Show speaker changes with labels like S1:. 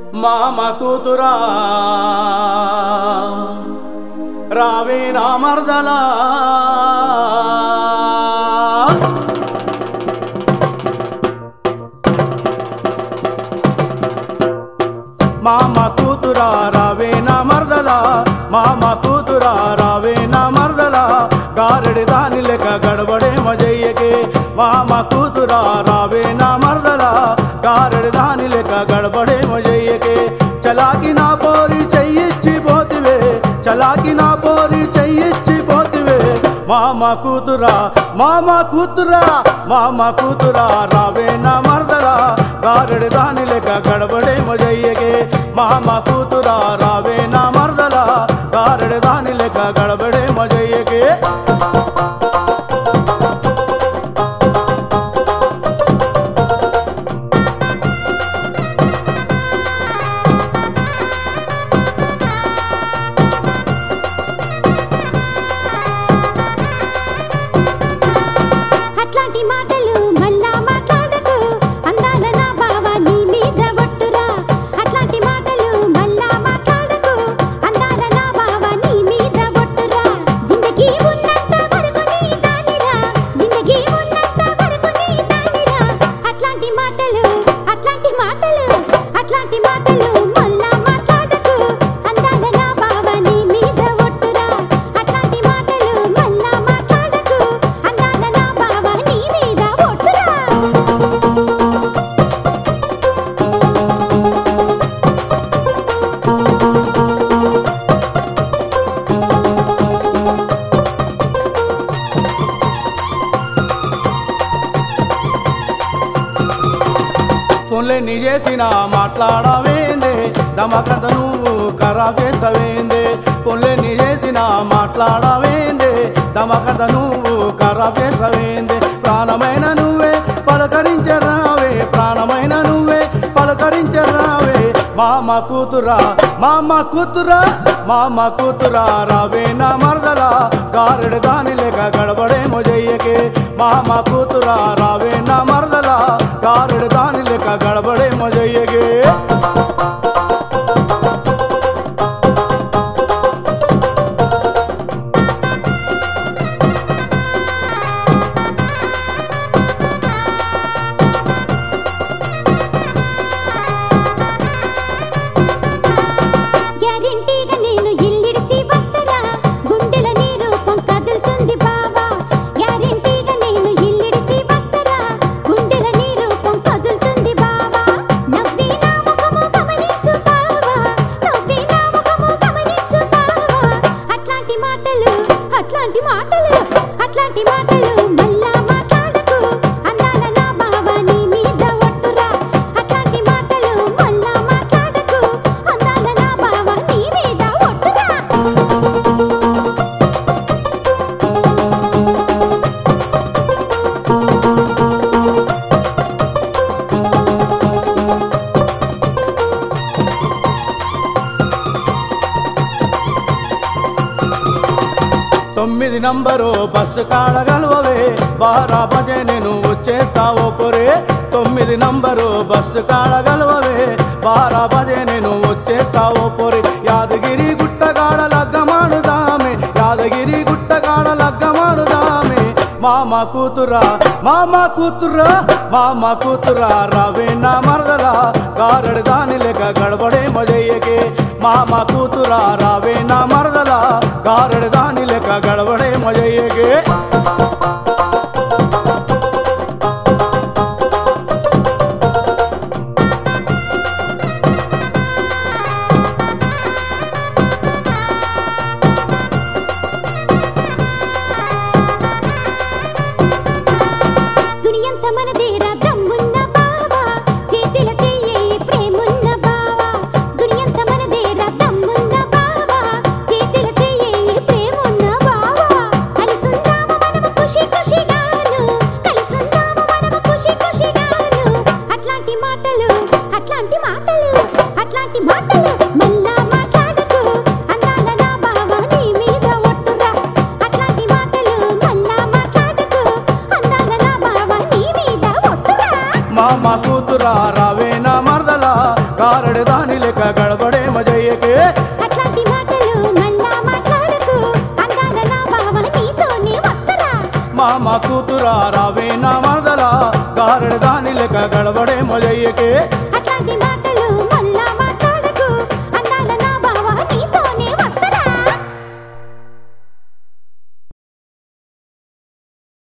S1: మామ కూతురా రావే నా మరదలా మామ కూతురా రావే నా మరదలా మామ కూతురా రావే నా మరదలా గారెడి దాని లెక్క గడబడే మజయ్యకే మామ కూతురా రావే నా మరదలా గారెడి దాని లెక్క గడబడే మజయ్యకే చలాకి నా పోరి చెయ్యిచ్చి పోతివే చలాకి నా పోరి చెయ్యిచ్చి పోతివే మామ కూతురా మామ కూతురా మామ కూతురా రావే నా మరదలా గారెడి దాని లెక్క గడబడే మజయ్యకే మామ కూతురా రావే నా మరదలా గారెడి దాని లెక్క గడబడే మజయ్యకే
S2: అట్లాంటి మాటలు మళ్ళా మాట్లాడకు అందాల నా బావ నీ మీద ఒట్టురా అట్లాంటి మాటలు మళ్ళా మాట్లాడకు అందాల నా బావ నీ మీద ఒట్టురా జిందగీ ఉన్నంత వరకు నీ దానిరా జిందగీ ఉన్నంత వరకు నీ దానిరా అట్లాంటి మాటలు అట్లాంటి మాటలు అట్లాంటి మాటలు మళ్ళా మాట్లాడకు అందాల నా బావ నీ మీద ఒట్టురా అట్లాంటి మాటలు మళ్ళా మాట్లాడకు అందాల నా బావ నీ మీద ఒట్టురా
S1: ఫోన్లే నీ చేసిన మాట్లాడవేందే దమకంత నువ్వు ఖరాబ్ చేసవేందే ఫోన్లే నీ చేసిన మాట్లాడవేందే దమకంత నువ్వు ఖరాబ్ చేసవేందే ప్రాణమైన నువ్వే పలకరించరావే ప్రాణమైన నువ్వే పలకరించరావే మామ కూతురా మామ కూతురా మామ కూతురా రావే నా మరదలా గారెడు దాని లేక గడబడే మొజయ్యకే మామ కూతురా రావే నా మరదలా గారెడు దాని లేక గడబడే మొజయ్యకే
S2: గ్యారెంటీగా నేను ఇల్లిడిసి వస్తరా గుండెల నీ రూపం కదులుతుంది బావా గ్యారెంటీగా నేను ఇల్లిడిసి వస్తరా గుండెల నీ రూపం కదులుతుంది బావా నవ్వే నా ముఖము గమనించు బావా నవ్వే నా ముఖము గమనించు బావా అట్లాంటి మాటలు అట్లాంటి మాటలు అట్లాంటి మాటలు మళ్ళా మాట్లాడకు అందాల నా బావ నీ మీద ఒట్టురా అట్లాంటి మాటలు మళ్ళా మాట్లాడకు అందాల నా బావ నీ మీద ఒట్టురా
S1: తొమ్మిది నంబరు బస్సు కాడగలవవే బారా బజే నేను వచ్చేస్తావో పొరే తొమ్మిది నంబరు బస్సు కాడగలవవే బారా బజే నేను వచ్చేస్తావో పొరే యాదగిరి గుట్టగాడ లగ్గమాడుదామే యాదగిరి గుట్టగాడ లగ్గమాడుదామే మామ కూతురా మామ కూతురా మామ కూతురా రావే నా మరదలా గారడి దాని లెక్క గడబడే మజయ్యకే మామ కూతురా రావే నా మరదలా గారడి దాని లెక్క గడబడే మజయ్యకే
S2: దునియంత మనదేరా దమ్మున్న బావా చేతిల చెయ్యే ప్రేమున్న బావా దునియంత మనదేరా దమ్మున్న బావా చేతిల చెయ్యే ప్రేమున్న బావా కలిసుందాము మనము ఖుషి ఖుషిగాను కలిసుందాము మనము ఖుషి ఖుషిగాను అట్లాంటి మాటలు అట్లాంటి మాటలు అట్లాంటి మాటలు మళ్ళా మాట్లాడకు అందాల నా బావ నీ మీద ఒట్టురా అట్లాంటి మాటలు మళ్ళా మాట్లాడకు అందాల నా బావ నీ మీద ఒట్టురా
S1: మామ కూతురా రావే నా మరదలా గారడి దాని మామ కూతురా రావే నా మరదలా గారెడు దాని లెక్క గడబడే మొజయ్యకే